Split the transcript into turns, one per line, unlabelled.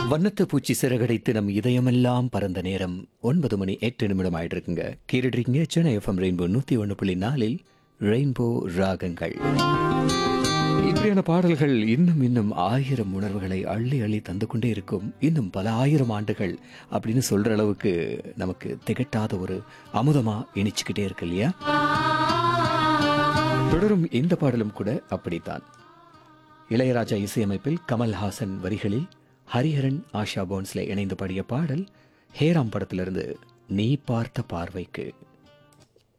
வண்ணத்து பூச்சி சிறகடைத்து நம் இதயமெல்லாம் பறந்த நேரம் ஒன்பது மணி எட்டு நிமிடம் ஆயிட்டு இருக்குங்க கேட்டுருக்கீங்க சென்னை எஃப்எம் ரெயின்போ நூத்தி ஒன்று புள்ளி நாலில் ரெயின்போ ராகங்கள் இப்படியான பாடல்கள் இன்னும் இன்னும் ஆயிரம் உணர்வுகளை அள்ளி அள்ளி தந்து கொண்டே இருக்கும் இன்னும் பல ஆயிரம் ஆண்டுகள் அப்படின்னு சொல்ற அளவுக்கு நமக்கு திகட்டாத ஒரு அமுதமா இனிச்சுக்கிட்டே இருக்கு இல்லையா தொடரும் இந்த பாடலும் கூட அப்படித்தான் இளையராஜா இசையமைப்பில் கமல்ஹாசன் வரிகளில் ஹரிஹரன் ஆஷா போன்ஸ்லே இணைந்து பாடிய பாடல் ஹேராம் படத்திலிருந்து நீ பார்த்த பார்வைக்கு